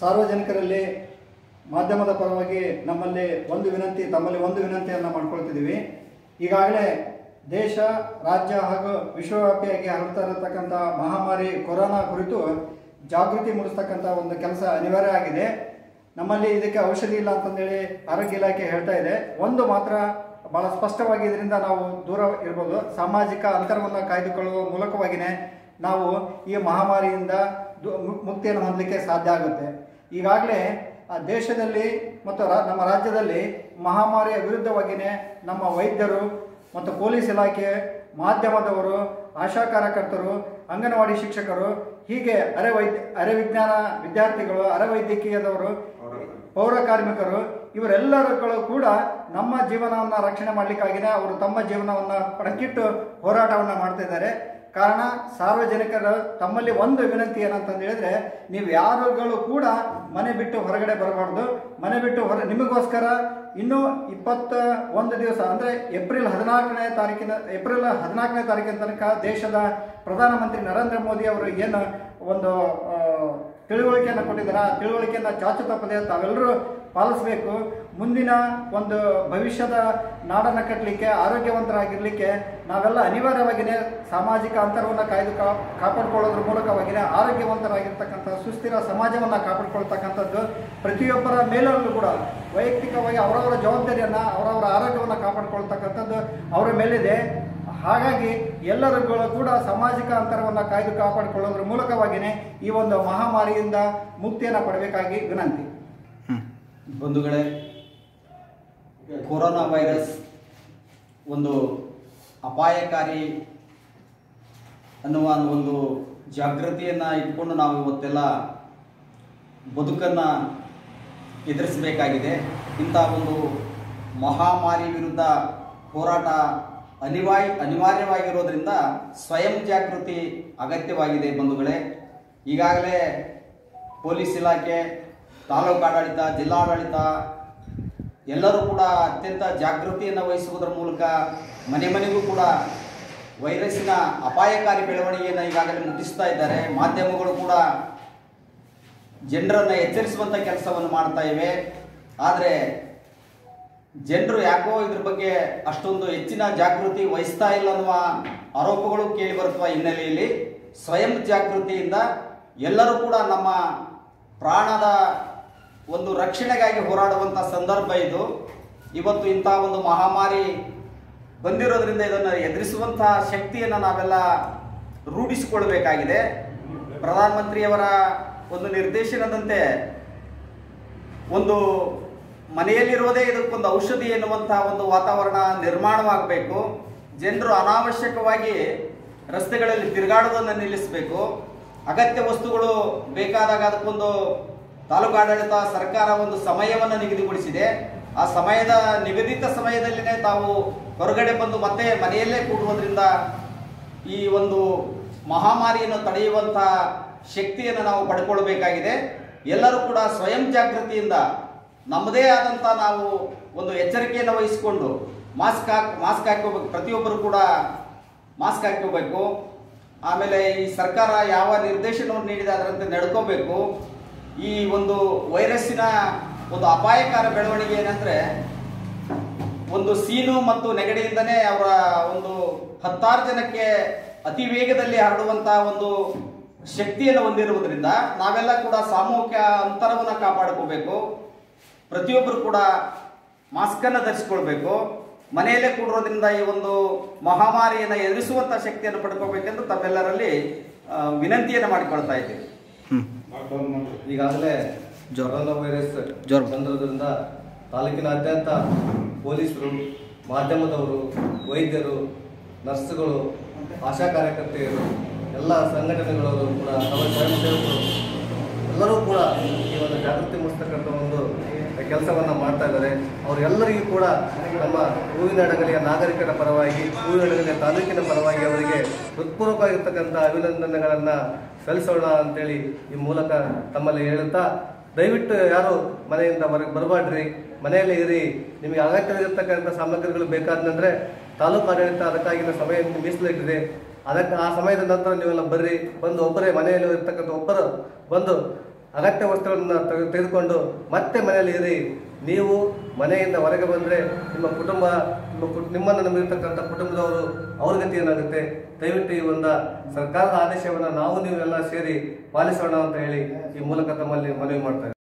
ಸಾರ್ವಜನಿಕರಲ್ಲಿ ಮಾಧ್ಯಮದ ಪರವಾಗಿ ನಮ್ಮಲ್ಲಿ ಒಂದು ವಿನಂತಿ ತಮ್ಮಲ್ಲಿ ಒಂದು ವಿನಂತಿಯನ್ನು ಮಾಡ್ಕೊಳ್ತಿದ್ದೀವಿ ಈಗಾಗಲೇ ದೇಶ ರಾಜ್ಯ ಹಾಗೂ ವಿಶ್ವವ್ಯಾಪಿಯಾಗಿ ಹರಡ್ತಾ ಇರತಕ್ಕಂಥ ಮಹಾಮಾರಿ ಕೊರೋನಾ ಕುರಿತು ಜಾಗೃತಿ ಮೂಡಿಸ್ತಕ್ಕಂಥ ಒಂದು ಕೆಲಸ ಅನಿವಾರ್ಯ ಆಗಿದೆ ನಮ್ಮಲ್ಲಿ ಇದಕ್ಕೆ ಔಷಧಿ ಇಲ್ಲ ಅಂತಂದೇಳಿ ಆರೋಗ್ಯ ಇಲಾಖೆ ಹೇಳ್ತಾ ಇದೆ ಒಂದು ಮಾತ್ರ ಬಹಳ ಸ್ಪಷ್ಟವಾಗಿ ಇದರಿಂದ ನಾವು ದೂರ ಇರ್ಬೋದು ಸಾಮಾಜಿಕ ಅಂತರವನ್ನು ಕಾಯ್ದುಕೊಳ್ಳುವ ಮೂಲಕವಾಗಿಯೇ ನಾವು ಈ ಮಹಾಮಾರಿಯಿಂದ ದು- ಮು- ಮುಕ್ತಿಯನ್ನು ಹೊಂದಲಿಕ್ಕೆ ಸಾಧ್ಯ ಆಗುತ್ತೆ ಈಗಾಗಲೇ ಆ ದೇಶದಲ್ಲಿ ಮತ್ತು ರಾ- ನಮ್ಮ ರಾಜ್ಯದಲ್ಲಿ ಮಹಾಮಾರಿಯ ವಿರುದ್ಧವಾಗಿಯೇ ನಮ್ಮ ವೈದ್ಯರು ಮತ್ತು ಪೊಲೀಸ್ ಇಲಾಖೆ ಮಾಧ್ಯಮದವರು ಆಶಾ ಕಾರ್ಯಕರ್ತರು ಅಂಗನವಾಡಿ ಶಿಕ್ಷಕರು ಹೀಗೆ ಅರೆ ವೈದ್ಯ ಅರೆ ವಿಜ್ಞಾನ ವಿದ್ಯಾರ್ಥಿಗಳು ಅರೆ ವೈದ್ಯಕೀಯದವರು ಪೌರ ಕಾರ್ಮಿಕರು ಇವರೆಲ್ಲರುಗಳು ಕೂಡ ನಮ್ಮ ಜೀವನವನ್ನು ರಕ್ಷಣೆ ಮಾಡಲಿಕ್ಕಾಗಿನೇ ಅವರು ತಮ್ಮ ಜೀವನವನ್ನು ಪಣಕ್ಕಿಟ್ಟು ಹೋರಾಟವನ್ನು ಮಾಡ್ತಾ ಇದ್ದಾರೆ ಕಾರಣ ಸಾರ್ವಜನಿಕರು ತಮ್ಮಲ್ಲಿ ಒಂದು ವಿನಂತಿ ಏನಂತಂದು ಹೇಳಿದ್ರೆ ನೀವು ಯಾರುಗಳು ಕೂಡ ಮನೆ ಬಿಟ್ಟು ಹೊರಗಡೆ ಬರಬಾರ್ದು ಮನೆ ಬಿಟ್ಟು ಹೊರ ನಿಮಗೋಸ್ಕರ ಇನ್ನೂ ಇಪ್ಪತ್ತ ಒಂದು ದಿವಸ ಅಂದರೆ ಏಪ್ರಿಲ್ ಹದಿನಾಲ್ಕನೇ ತಾರೀಕಿನ ಏಪ್ರಿಲ್ ಹದಿನಾಲ್ಕನೇ ತಾರೀಕಿನ ತನಕ ದೇಶದ ಪ್ರಧಾನಮಂತ್ರಿ ನರೇಂದ್ರ ಮೋದಿ ಅವರು ಏನು ಒಂದು ಆ, ತಿಳುವಳಿಕೆಯನ್ನು ಕೊಟ್ಟಿದ್ದಾರೆ ಆ ತಿಳುವಳಿಕೆಯನ್ನು ಚಾಚು ತಪ್ಪದೆ ತಾವೆಲ್ಲರೂ ಪಾಲಿಸಬೇಕು ಮುಂದಿನ ಒಂದು ಭವಿಷ್ಯದ ನಾಡನ್ನು ಕಟ್ಟಲಿಕ್ಕೆ ಆರೋಗ್ಯವಂತರಾಗಿರಲಿಕ್ಕೆ ನಾವೆಲ್ಲ ಅನಿವಾರ್ಯವಾಗಿಯೇ ಸಾಮಾಜಿಕ ಅಂತರವನ್ನು ಕಾಯ್ದು ಕಾ ಕಾಪಾಡಿಕೊಳ್ಳೋದ್ರ ಮೂಲಕವಾಗಿಯೇ ಆರೋಗ್ಯವಂತರಾಗಿರ್ತಕ್ಕಂಥ ಸುಸ್ಥಿರ ಸಮಾಜವನ್ನು ಕಾಪಾಡಿಕೊಳ್ತಕ್ಕಂಥದ್ದು ಪ್ರತಿಯೊಬ್ಬರ ಮೇಲಲ್ಲೂ ಕೂಡ ವೈಯಕ್ತಿಕವಾಗಿ ಅವರವರ ಜವಾಬ್ದಾರಿಯನ್ನು ಅವರವರ ಆರೋಗ್ಯವನ್ನು ಕಾಪಾಡಿಕೊಳ್ತಕ್ಕಂಥದ್ದು ಅವರ ಮೇಲಿದೆ ಹಾಗಾಗಿ ಎಲ್ಲರುಗಳು ಕೂಡ ಸಾಮಾಜಿಕ ಅಂತರವನ್ನು ಕಾಯ್ದು ಕಾಪಾಡಿಕೊಳ್ಳೋದ್ರ ಮೂಲಕವಾಗಿಯೇ ಈ ಒಂದು ಮಹಾಮಾರಿಯಿಂದ ಮುಕ್ತಿಯನ್ನು ಪಡಬೇಕಾಗಿ ವಿನಂತಿ ಬಂಧುಗಳೇ ಕೊರೋನಾ ವೈರಸ್ ಒಂದು ಅಪಾಯಕಾರಿ ಅನ್ನುವ ಒಂದು ಜಾಗೃತಿಯನ್ನು ಇಟ್ಕೊಂಡು ನಾವು ಇವತ್ತೆಲ್ಲ ಬದುಕನ್ನು ಎದುರಿಸಬೇಕಾಗಿದೆ ಇಂಥ ಒಂದು ಮಹಾಮಾರಿ ವಿರುದ್ಧ ಹೋರಾಟ ಅನಿವಾರ್ಯ ಅನಿವಾರ್ಯವಾಗಿರೋದ್ರಿಂದ ಸ್ವಯಂ ಜಾಗೃತಿ ಅಗತ್ಯವಾಗಿದೆ ಬಂಧುಗಳೇ ಈಗಾಗಲೇ ಪೊಲೀಸ್ ಇಲಾಖೆ ತಾಲೂಕು ಆಡಳಿತ ಜಿಲ್ಲಾಡಳಿತ ಎಲ್ಲರೂ ಕೂಡ ಅತ್ಯಂತ ಜಾಗೃತಿಯನ್ನು ವಹಿಸುವುದರ ಮೂಲಕ ಮನೆ ಮನೆಗೂ ಕೂಡ ವೈರಸ್ಸಿನ ಅಪಾಯಕಾರಿ ಬೆಳವಣಿಗೆಯನ್ನು ಈಗಾಗಲೇ ಮುಗಿಸ್ತಾ ಇದ್ದಾರೆ ಮಾಧ್ಯಮಗಳು ಕೂಡ ಜನರನ್ನು ಎಚ್ಚರಿಸುವಂಥ ಕೆಲಸವನ್ನು ಮಾಡ್ತಾ ಇವೆ ಆದರೆ ಜನರು ಯಾಕೋ ಇದ್ರ ಬಗ್ಗೆ ಅಷ್ಟೊಂದು ಹೆಚ್ಚಿನ ಜಾಗೃತಿ ವಹಿಸ್ತಾ ಇಲ್ಲ ಅನ್ನುವ ಆರೋಪಗಳು ಕೇಳಿ ಬರುವ ಹಿನ್ನೆಲೆಯಲ್ಲಿ ಸ್ವಯಂ ಜಾಗೃತಿಯಿಂದ ಎಲ್ಲರೂ ಕೂಡ ನಮ್ಮ ಪ್ರಾಣದ ಒಂದು ರಕ್ಷಣೆಗಾಗಿ ಹೋರಾಡುವಂಥ ಸಂದರ್ಭ ಇದು ಇವತ್ತು ಇಂಥ ಒಂದು ಮಹಾಮಾರಿ ಬಂದಿರೋದ್ರಿಂದ ಇದನ್ನು ಎದುರಿಸುವಂತಹ ಶಕ್ತಿಯನ್ನು ನಾವೆಲ್ಲ ರೂಢಿಸಿಕೊಳ್ಬೇಕಾಗಿದೆ ಪ್ರಧಾನಮಂತ್ರಿಯವರ ಒಂದು ನಿರ್ದೇಶನದಂತೆ ಒಂದು ಮನೆಯಲ್ಲಿರುವುದೇ ಇದಕ್ಕೊಂದು ಔಷಧಿ ಎನ್ನುವಂತಹ ಒಂದು ವಾತಾವರಣ ನಿರ್ಮಾಣವಾಗಬೇಕು ಜನರು ಅನಾವಶ್ಯಕವಾಗಿ ರಸ್ತೆಗಳಲ್ಲಿ ತಿರುಗಾಡುವುದನ್ನು ನಿಲ್ಲಿಸಬೇಕು ಅಗತ್ಯ ವಸ್ತುಗಳು ಬೇಕಾದಾಗ ಅದಕ್ಕೊಂದು ತಾಲೂಕು ಆಡಳಿತ ಸರ್ಕಾರ ಒಂದು ಸಮಯವನ್ನು ನಿಗದಿಗೊಳಿಸಿದೆ ಆ ಸಮಯದ ನಿಗದಿತ ಸಮಯದಲ್ಲಿನೇ ತಾವು ಹೊರಗಡೆ ಬಂದು ಮತ್ತೆ ಮನೆಯಲ್ಲೇ ಕೂಡುವುದರಿಂದ ಈ ಒಂದು ಮಹಾಮಾರಿಯನ್ನು ತಡೆಯುವಂಥ ಶಕ್ತಿಯನ್ನು ನಾವು ಪಡ್ಕೊಳ್ಬೇಕಾಗಿದೆ ಎಲ್ಲರೂ ಕೂಡ ಸ್ವಯಂ ಜಾಗೃತಿಯಿಂದ ನಮ್ಮದೇ ಆದಂಥ ನಾವು ಒಂದು ಎಚ್ಚರಿಕೆಯನ್ನು ವಹಿಸಿಕೊಂಡು ಮಾಸ್ಕ್ ಹಾಕ್ ಮಾಸ್ಕ್ ಹಾಕೋಬೇಕು ಪ್ರತಿಯೊಬ್ಬರು ಕೂಡ ಮಾಸ್ಕ್ ಹಾಕೋಬೇಕು ಆಮೇಲೆ ಈ ಸರ್ಕಾರ ಯಾವ ನಿರ್ದೇಶನವನ್ನು ನೀಡಿದೆ ಅದರಂತೆ ನಡ್ಕೋಬೇಕು ಈ ಒಂದು ವೈರಸ್ಸಿನ ಒಂದು ಅಪಾಯಕಾರ ಬೆಳವಣಿಗೆ ಏನಂದ್ರೆ ಒಂದು ಸೀನು ಮತ್ತು ನೆಗಡಿಯಿಂದನೇ ಅವರ ಒಂದು ಹತ್ತಾರು ಜನಕ್ಕೆ ಅತಿ ವೇಗದಲ್ಲಿ ಹರಡುವಂತಹ ಒಂದು ಶಕ್ತಿಯನ್ನು ಹೊಂದಿರುವುದರಿಂದ ನಾವೆಲ್ಲ ಕೂಡ ಸಾಮೂಹಿಕ ಅಂತರವನ್ನು ಕಾಪಾಡ್ಕೋಬೇಕು ಪ್ರತಿಯೊಬ್ಬರು ಕೂಡ ಮಾಸ್ಕನ್ನು ಧರಿಸಿಕೊಳ್ಬೇಕು ಮನೆಯಲ್ಲೇ ಕೂಡಿರೋದ್ರಿಂದ ಈ ಒಂದು ಮಹಾಮಾರಿಯನ್ನು ಎದುರಿಸುವಂತ ಶಕ್ತಿಯನ್ನು ಪಡ್ಕೋಬೇಕೆಂದು ತಮ್ಮೆಲ್ಲರಲ್ಲಿ ಆ, ವಿನಂತಿಯನ್ನು ಮಾಡಿಕೊಳ್ತಾ ಇದ್ದೀವಿ ಈಗಾಗಲೇ ಕೊರೋನಾ ವೈರಸ್ ಬಂದಿರೋದ್ರಿಂದ ತಾಲೂಕಿನಾದ್ಯಂತ ಪೊಲೀಸರು ಮಾಧ್ಯಮದವರು ವೈದ್ಯರು ನರ್ಸ್ಗಳು ಆಶಾ ಕಾರ್ಯಕರ್ತೆಯರು ಎಲ್ಲ ಸಂಘಟನೆಗಳವರು ಕೂಡ ನಮ್ಮ ಸ್ವಯಂ ಸೇವಕರು ಎಲ್ಲರೂ ಕೂಡ ಈ ಒಂದು ಜಾಗೃತಿ ಮೂಡಿಸ್ತಕ್ಕಂಥ ಒಂದು ಕೆಲಸವನ್ನು ಮಾಡ್ತಾ ಇದ್ದಾರೆ ಅವರೆಲ್ಲರಿಗೂ ಕೂಡ ನಮ್ಮ ಹೂವಿನಡಗಲಿಯ ನಾಗರಿಕರ ಪರವಾಗಿ ಹೂವಿನಡಗಲಿಯ ತಾಲೂಕಿನ ಪರವಾಗಿ ಅವರಿಗೆ ಹೃತ್ಪೂರ್ವಕವಾಗಿರ್ತಕ್ಕಂಥ ಅಭಿನಂದನೆಗಳನ್ನು ಸಲ್ಲಿಸೋಣ ಅಂತೇಳಿ ಈ ಮೂಲಕ ತಮ್ಮಲ್ಲಿ ಹೇಳುತ್ತಾ ದಯವಿಟ್ಟು ಯಾರು ಮನೆಯಿಂದ ಹೊರಗೆ ಬರಬಾಡ್ರಿ ಮನೆಯಲ್ಲೇ ಇರಿ ನಿಮಗೆ ಅಗತ್ಯವಿರತಕ್ಕಂಥ ಸಾಮಗ್ರಿಗಳು ಬೇಕಾದಂದ್ರೆ ತಾಲೂಕು ಆಡಳಿತ ಅದಕ್ಕಾಗಿನ ಸಮಯ ಮೀಸಲಿಟ್ಟಿದೆ ಅದಕ್ಕೆ ಆ ಸಮಯದ ನಂತರ ನೀವೆಲ್ಲ ಬರ್ರಿ ಬಂದು ಒಬ್ಬರೇ ಮನೆಯಲ್ಲಿ ಇರ್ತಕ್ಕಂಥ ಒಬ್ಬರು ಬಂದು ಅಗತ್ಯ ವಸ್ತುಗಳನ್ನು ತೆಗೆ- ತೆಗೆದುಕೊಂಡು ಮತ್ತೆ ಮನೆಯಲ್ಲಿ ಇರಿ ನೀವು ಮನೆಯಿಂದ ಹೊರಗೆ ಬಂದರೆ ನಿಮ್ಮ ಕುಟುಂಬ ನಿಮ್ಮ ಕು- ನಿಮ್ಮನ್ನು ನಂಬಿರ್ತಕ್ಕಂಥ ಕುಟುಂಬದವರು ಅವ್ರ ಗತಿ ಏನಾಗುತ್ತೆ ದಯವಿಟ್ಟು ಈ ಒಂದು ಸರ್ಕಾರದ ಆದೇಶವನ್ನು ನಾವು ನೀವೆಲ್ಲ ಸೇರಿ ಪಾಲಿಸೋಣ ಅಂತ ಹೇಳಿ ಈ ಮೂಲಕ ತಮ್ಮಲ್ಲಿ ಮನವಿ ಮಾಡ್ತಾ ಇದ್ದೀನಿ.